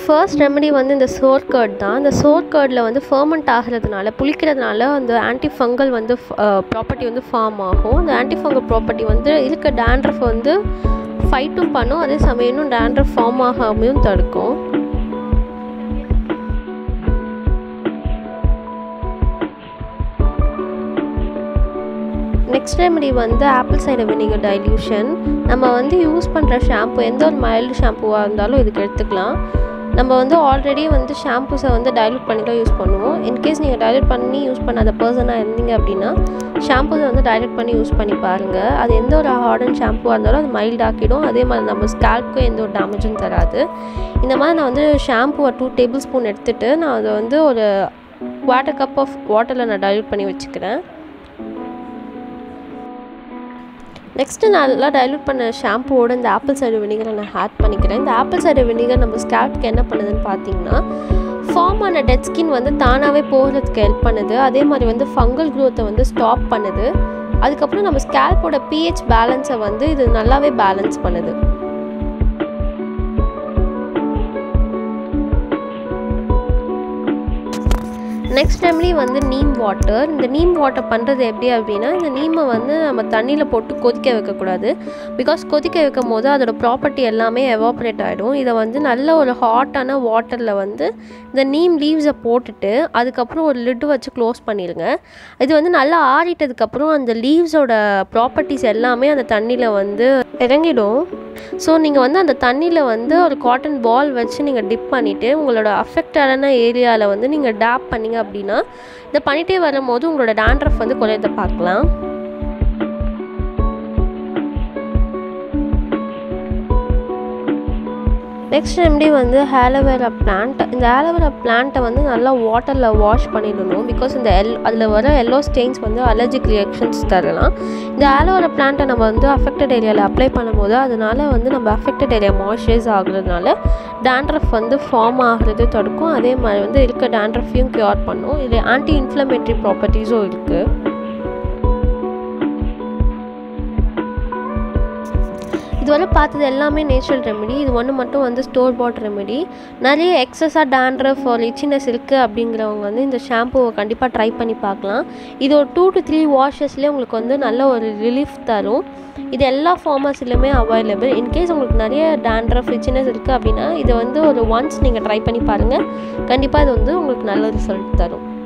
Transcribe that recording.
first remedy வந்து இந்த சோர் curd தான் இந்த சோர் கர்டில் வந்து ஃபர்மெண்ட் ஆகிறதுனால புளிக்கிறதுனால அந்த ஆன்டி ஃபங்கல் வந்து ப்ராப்பர்ட்டி வந்து ஃபார்ம் ஆகும் அந்த ஆன்டி ஃபங்கல் ப்ராப்பர்ட்டி வந்து இருக்க டேண்ட்ரஃப் வந்து ஃபைட்டும் பண்ணும் அதே சமயம் இன்னும் டேண்ட்ரஃப் ஃபார்ம் ஆகாமையும் தடுக்கும் நெக்ஸ்ட் ரெமெடி வந்து ஆப்பிள் சைடர் வினிகர் டைல்யூஷன் நம்ம வந்து யூஸ் பண்ணுற ஷாம்பு எந்த ஒரு மைல்டு ஷாம்புவாக இருந்தாலும் இதுக்கு எடுத்துக்கலாம் நம்ம வந்து ஆல்ரெடி வந்து ஷாம்பூஸை வந்து டைல்யூட் பண்ணி தான் யூஸ் பண்ணுவோம் இன்கேஸ் நீங்கள் டைல்யூட் பண்ணி யூஸ் பண்ணாத பர்சனாக இருந்தீங்க அப்படின்னா ஷாம்பூஸை வந்து டைல்யூட் பண்ணி யூஸ் பண்ணி பாருங்கள் அது எந்த ஒரு ஹார்டன் ஷாம்புவாக இருந்தாலும் அது மைல்ட் ஆக்கிடும் அதே மாதிரி நம்ம ஸ்கேல்ப்க்கும் எந்த ஒரு டேமேஜும் தராது இந்த மாதிரி நான் வந்து ஷாம்புவை டூ டேபிள் ஸ்பூன் எடுத்துகிட்டு நான் அதை வந்து ஒரு குவார்ட்டர் கப் ஆஃப் வாட்டரில் நான் டைல்யூட் பண்ணி வச்சுக்கிறேன் நெக்ஸ்ட்டு நல்லா டைலூட் பண்ண ஷாம்புவோட இந்த ஆப்பிள் சைடு வினிகரை நான் ஆட் பண்ணிக்கிறேன் இந்த ஆப்பிள் சைடு வினிகர் நம்ம ஸ்கேல்ப்க்கு என்ன பண்ணுதுன்னு பார்த்தீங்கன்னா ஃபார்ம் ஆன டெட் ஸ்கின் வந்து தானாகவே போகிறதுக்கு ஹெல்ப் பண்ணுது அதே மாதிரி வந்து ஃபங்கல் க்ரோத்தை வந்து ஸ்டாப் பண்ணுது அதுக்கப்புறம் நம்ம ஸ்கேல்போட பிஹெச் பேலன்ஸை வந்து இது நல்லாவே பேலன்ஸ் பண்ணுது நெக்ஸ்ட் ரெமடி வந்து நீம் வாட்டர் இந்த நீம் வாட்டர் பண்ணுறது எப்படி அப்படின்னா இந்த நீமை வந்து நம்ம தண்ணியில் போட்டு கொதிக்க வைக்கக்கூடாது பிகாஸ் கொதிக்க வைக்கும் போது அதோட ப்ராப்பர்ட்டி எல்லாமே எவாப்ரேட் ஆகிடும் இதை வந்து நல்ல ஒரு ஹாட்டான வாட்டரில் வந்து இந்த நீம் லீவ்ஸை போட்டுட்டு அதுக்கப்புறம் ஒரு லிட்டு வச்சு க்ளோஸ் பண்ணிடுங்க இது வந்து நல்லா ஆறிட்டதுக்கப்புறம் அந்த லீவ்ஸோட ப்ராப்பர்ட்டிஸ் எல்லாமே அந்த தண்ணியில் வந்து இறங்கிடும் ஸோ நீங்கள் வந்து அந்த தண்ணியில் வந்து ஒரு காட்டன் பால் வச்சு நீங்கள் டிப் பண்ணிவிட்டு உங்களோட அஃபெக்டான ஏரியாவில் வந்து நீங்கள் டேப் பண்ணிங்க அப்படின்னா இதை பண்ணிகிட்டே வரும்போது உங்களோட டேண்ட்ரஃப் வந்து குறையத பார்க்கலாம் நெக்ஸ்ட் ரெமடி வந்து ஆலோவேரா பிளான்ட் இந்த ஆலோவேரா பிளான்ட்டை வந்து நல்லா வாட்டரில் வாஷ் பண்ணிடணும் பிகாஸ் இந்த எல் அதில் வர எல்லோ ஸ்டெயின்ஸ் வந்து அலர்ஜிக் ரியாக்ஷன்ஸ் தரலாம் இந்த ஆலோவேரா பிளான்ட்டை நம்ம வந்து அஃபெக்டட் ஏரியாவில் அப்ளை பண்ணும்போது அதனால வந்து நம்ம அஃபெக்டட் ஏரியா மாய்ஸ்சரைஸ் ஆகுறதுனால டேண்ட்ரஃப் வந்து ஃபார்ம் ஆகிறது தடுக்கும் அதே மாதிரி வந்து இருக்க டேண்ட்ரஃபையும் க்யூர் பண்ணும் இது ஆன்டி இன்ஃப்ளமேட்டரி ப்ராப்பர்ட்டிஸும் இருக்குது இதுவரை பார்த்தது எல்லாமே நேச்சுரல் ரெமெடி இது ஒன்று மட்டும் வந்து ஸ்டோர் பாட் ரெமெடி நிறைய எக்ஸஸாக டேண்ட்ரஃப் ஒரு இச்சினஸ் இருக்குது அப்படிங்கிறவங்க வந்து இந்த ஷாம்புவை கண்டிப்பாக ட்ரை பண்ணி பார்க்கலாம் இது ஒரு டூ டு த்ரீ வாஷஸ்லேயே உங்களுக்கு வந்து நல்ல ஒரு ரிலீஃப் தரும் இது எல்லா ஃபார்மர்ஸ்லையுமே அவைலபிள் இன்கேஸ் உங்களுக்கு நிறைய டேண்ட்ரஃப் இச்சினஸ் இருக்குது அப்படின்னா இதை வந்து ஒரு ஒன்ஸ் நீங்கள் ட்ரை பண்ணி பாருங்கள் கண்டிப்பாக இது வந்து உங்களுக்கு நல்ல ரிசல்ட் தரும்